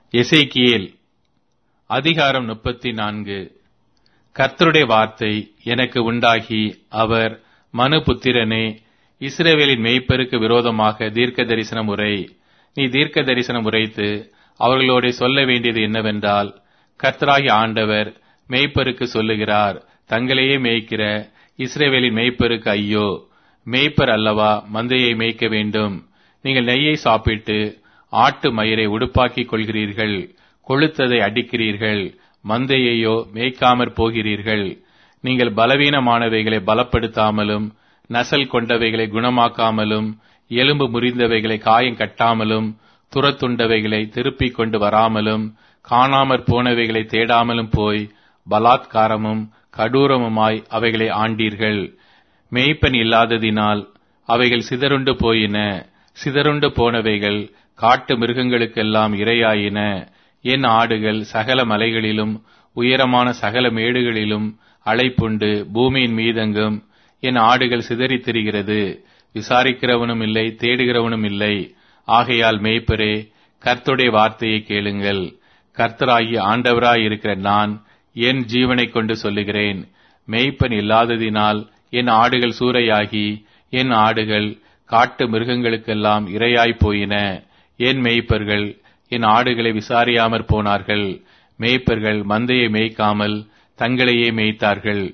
எசேக்கியேல் அதிகாரம் முப்பத்தி நான்கு கர்த்தருடைய வார்த்தை எனக்கு உண்டாகி அவர் மனுபுத்திரனே இஸ்ரவேலின் மேய்ப்பருக்கு விரோதமாக தீர்க்க தரிசனம் உரை நீ தீர்க்க தரிசனம் உரைத்து அவர்களோட சொல்ல வேண்டியது என்னவென்றால் கர்த்தராகி ஆண்டவர் மேய்ப்பருக்கு சொல்லுகிறார் தங்களையே மேய்க்கிற இஸ்ரவேலின் மேய்ப்பருக்கு ஐயோ மேய்ப்பர் அல்லவா மந்தையை மேய்க்க வேண்டும் நீங்கள் நெய்யை சாப்பிட்டு ஆட்டு மயிரை உடுப்பாக்கிக் கொள்கிறீர்கள் கொளுத்ததை அடிக்கிறீர்கள் மந்தையையோ மேய்க்காமற் போகிறீர்கள் நீங்கள் பலவீனமானவைகளை பலப்படுத்தாமலும் நசல் கொண்டவைகளை குணமாக்காமலும் எலும்பு முறிந்தவைகளை காயம் கட்டாமலும் துரத்துண்டவைகளை திருப்பிக் கொண்டு வராமலும் காணாமற் போனவைகளை தேடாமலும் போய் பலாத்காரமும் கடூரமுமாய் அவைகளை ஆண்டீர்கள் மேய்ப்பன் இல்லாததினால் அவைகள் சிதறுண்டு போயின சிதறுண்டு போனவைகள் காட்டு மிருகங்களுக்கெல்லாம் இரையாயின என் ஆடுகள் சகல மலைகளிலும் உயரமான சகல மேடுகளிலும் அலைப்புண்டு பூமியின் மீதெங்கும் என் ஆடுகள் சிதறித் திரிகிறது விசாரிக்கிறவனும் இல்லை தேடுகிறவனும் இல்லை ஆகையால் மேய்ப்பரே கர்த்துடைய வார்த்தையை கேளுங்கள் கர்த்தராகி ஆண்டவராய் இருக்கிற நான் என் ஜீவனைக் கொண்டு சொல்லுகிறேன் மேய்ப்பன் இல்லாததினால் என் ஆடுகள் சூறையாகி என் ஆடுகள் காட்டு மிருகங்களுக்கெல்லாம் இரையாய் போயின என் மேய்ப்பர்கள் என் ஆடுகளை விசாரியாமற் போனார்கள் மேய்ப்பர்கள் மந்தையை மேய்க்காமல் தங்களையே மேய்த்தார்கள்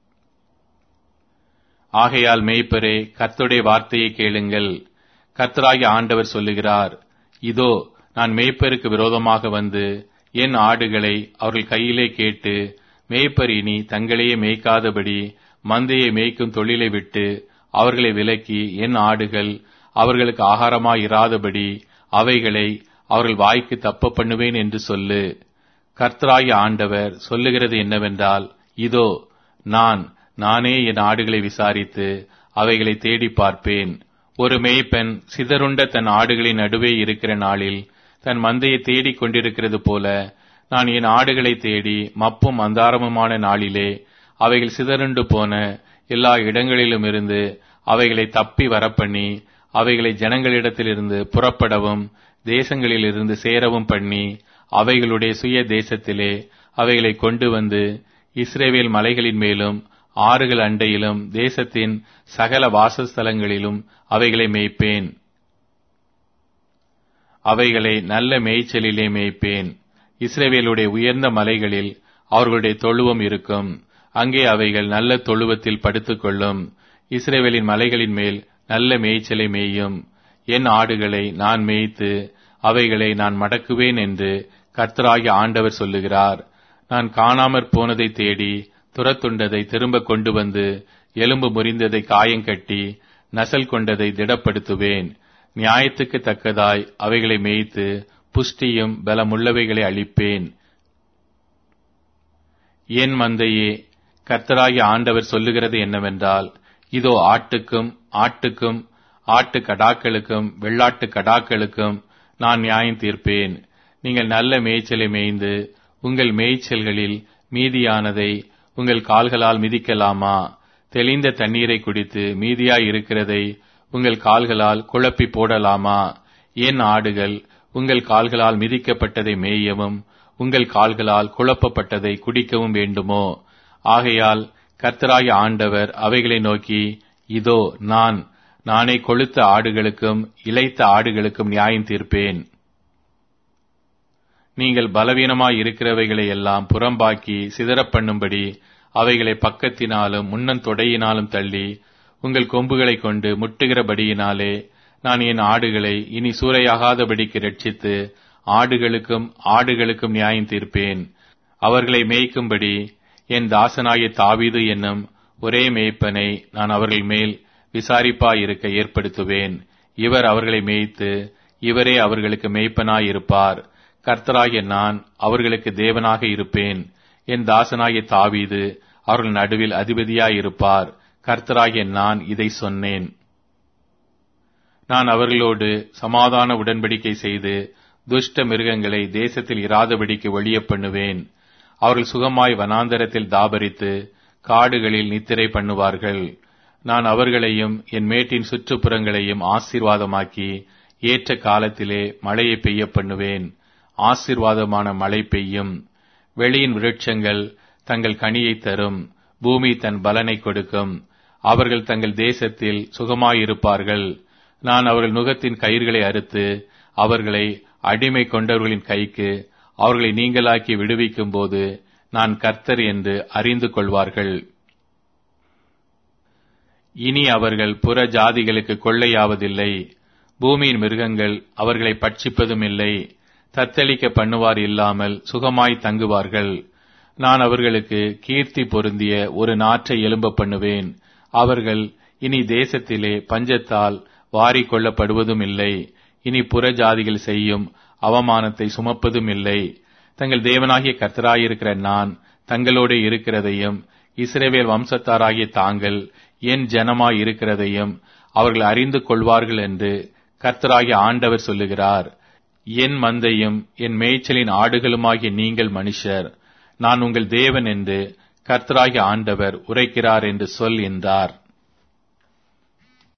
ஆகையால் மேய்ப்பரே கர்த்துடைய வார்த்தையை கேளுங்கள் கர்த்தராகி ஆண்டவர் சொல்லுகிறார் இதோ நான் மேய்ப்பருக்கு விரோதமாக வந்து என் ஆடுகளை அவர்கள் கையிலே கேட்டு மேய்ப்பர் இனி தங்களையே மேய்க்காதபடி மந்தையை மேய்க்கும் தொழிலை விட்டு அவர்களை விலக்கி என் ஆடுகள் அவர்களுக்கு ஆகாரமாயிராதபடி அவைகளை அவர்கள் வாய்க்கு தப்ப பண்ணுவேன் என்று சொல்லு கர்த்தராகி ஆண்டவர் சொல்லுகிறது என்னவென்றால் இதோ நான் நானே என் ஆடுகளை விசாரித்து அவைகளை தேடி பார்ப்பேன் ஒரு மேய்ப்பன் சிதறுண்ட தன் ஆடுகளின் நடுவே இருக்கிற நாளில் தன் மந்தையை தேடிக் கொண்டிருக்கிறது போல நான் என் ஆடுகளை தேடி மப்பும் அந்தாரமுமான நாளிலே அவைகள் சிதறுண்டு போன எல்லா இடங்களிலும் இருந்து அவைகளை தப்பி வரப்பண்ணி அவைகளை ஜனங்களிடத்திலிருந்து புறப்படவும் தேசங்களிலிருந்து சேரவும் பண்ணி அவைகளுடைய சுய தேசத்திலே அவைகளை கொண்டு வந்து இஸ்ரேவேல் மலைகளின் மேலும் ஆறுகள் அண்டையிலும் தேசத்தின் சகல வாசஸ்தலங்களிலும் அவைகளை மேய்ப்பேன் அவைகளை நல்ல மேய்ச்சலிலே மேய்ப்பேன் இஸ்ரேவேலுடைய உயர்ந்த மலைகளில் அவர்களுடைய தொழுவம் இருக்கும் அங்கே அவைகள் நல்ல தொழுவத்தில் படுத்துக்கொள்ளும் இஸ்ரேவேலின் மலைகளின் மேல் நல்ல மேய்ச்சலை மேயும் என் ஆடுகளை நான் மேய்த்து அவைகளை நான் மடக்குவேன் என்று கர்த்தராகி ஆண்டவர் சொல்லுகிறார் நான் காணாமற் போனதை தேடி துரத்துண்டதை திரும்ப கொண்டு வந்து எலும்பு முறிந்ததை காயங்கட்டி நசல் கொண்டதை திடப்படுத்துவேன் நியாயத்துக்கு தக்கதாய் அவைகளை மேய்த்து புஷ்டியும் பலமுள்ளவைகளை அளிப்பேன் என் மந்தையே கர்த்தராகி ஆண்டவர் சொல்லுகிறது என்னவென்றால் இதோ ஆட்டுக்கும் ஆட்டுக்கும் ஆட்டு கடாக்களுக்கும் வெள்ளாட்டு கடாக்களுக்கும் நான் நியாயம் தீர்ப்பேன் நீங்கள் நல்ல மேய்ச்சலை மேய்ந்து உங்கள் மேய்ச்சல்களில் மீதியானதை உங்கள் கால்களால் மிதிக்கலாமா தெளிந்த தண்ணீரை குடித்து மீதியாய் இருக்கிறதை உங்கள் கால்களால் குழப்பி போடலாமா என் ஆடுகள் உங்கள் கால்களால் மிதிக்கப்பட்டதை மேயவும் உங்கள் கால்களால் குழப்பப்பட்டதை குடிக்கவும் வேண்டுமோ ஆகையால் கர்த்தராய ஆண்டவர் அவைகளை நோக்கி இதோ நான் நானே கொளுத்த ஆடுகளுக்கும் இளைத்த ஆடுகளுக்கும் நியாயம் தீர்ப்பேன் நீங்கள் பலவீனமாய் இருக்கிறவைகளை எல்லாம் புறம்பாக்கி சிதறப் பண்ணும்படி அவைகளை பக்கத்தினாலும் முன்னந்தொடையினாலும் தள்ளி உங்கள் கொம்புகளை கொண்டு முட்டுகிறபடியினாலே நான் என் ஆடுகளை இனி சூறையாகாதபடிக்கு ரட்சித்து ஆடுகளுக்கும் ஆடுகளுக்கும் நியாயம் தீர்ப்பேன் அவர்களை மேய்க்கும்படி என் தாசனாய தாவீது என்னும் ஒரே மேய்ப்பனை நான் அவர்கள் மேல் விசாரிப்பாயிருக்க ஏற்படுத்துவேன் இவர் அவர்களை மேய்த்து இவரே அவர்களுக்கு மேய்ப்பனாயிருப்பார் கர்த்தராகிய நான் அவர்களுக்கு தேவனாக இருப்பேன் என் தாசனாகிய தாவீது அவர்கள் நடுவில் அதிபதியாயிருப்பார் கர்த்தராகிய நான் இதை சொன்னேன் நான் அவர்களோடு சமாதான உடன்படிக்கை செய்து துஷ்ட மிருகங்களை தேசத்தில் இராதபடிக்கு ஒழிய பண்ணுவேன் அவர்கள் சுகமாய் வனாந்தரத்தில் தாபரித்து காடுகளில் நித்திரை பண்ணுவார்கள் நான் அவர்களையும் என் மேட்டின் சுற்றுப்புறங்களையும் ஆசீர்வாதமாக்கி ஏற்ற காலத்திலே மழையை பெய்ய பண்ணுவேன் ஆசீர்வாதமான மழை பெய்யும் வெளியின் விருட்சங்கள் தங்கள் கனியை தரும் பூமி தன் பலனை கொடுக்கும் அவர்கள் தங்கள் தேசத்தில் சுகமாயிருப்பார்கள் நான் அவர்கள் நுகத்தின் கயிர்களை அறுத்து அவர்களை அடிமை கொண்டவர்களின் கைக்கு அவர்களை நீங்களாக்கி விடுவிக்கும் போது நான் கர்த்தர் என்று அறிந்து கொள்வார்கள் இனி அவர்கள் புற ஜாதிகளுக்கு கொள்ளையாவதில்லை பூமியின் மிருகங்கள் அவர்களை பட்சிப்பதும் இல்லை தத்தளிக்க பண்ணுவார் இல்லாமல் சுகமாய் தங்குவார்கள் நான் அவர்களுக்கு கீர்த்தி பொருந்திய ஒரு நாற்றை எலும்ப பண்ணுவேன் அவர்கள் இனி தேசத்திலே பஞ்சத்தால் வாரிக் கொள்ளப்படுவதும் இல்லை இனி புற ஜாதிகள் செய்யும் அவமானத்தை சுமப்பதும் இல்லை தங்கள் தேவனாகிய கர்த்தராயிருக்கிற நான் தங்களோடு இருக்கிறதையும் இஸ்ரேவேல் வம்சத்தாராகிய தாங்கள் என் ஜனமாய் இருக்கிறதையும் அவர்கள் அறிந்து கொள்வார்கள் என்று கர்த்தராகிய ஆண்டவர் சொல்லுகிறார் என் மந்தையும் என் மேய்ச்சலின் ஆடுகளுமாகிய நீங்கள் மனுஷர் நான் உங்கள் தேவன் என்று கர்த்தராகிய ஆண்டவர் உரைக்கிறார் என்று சொல் என்றார்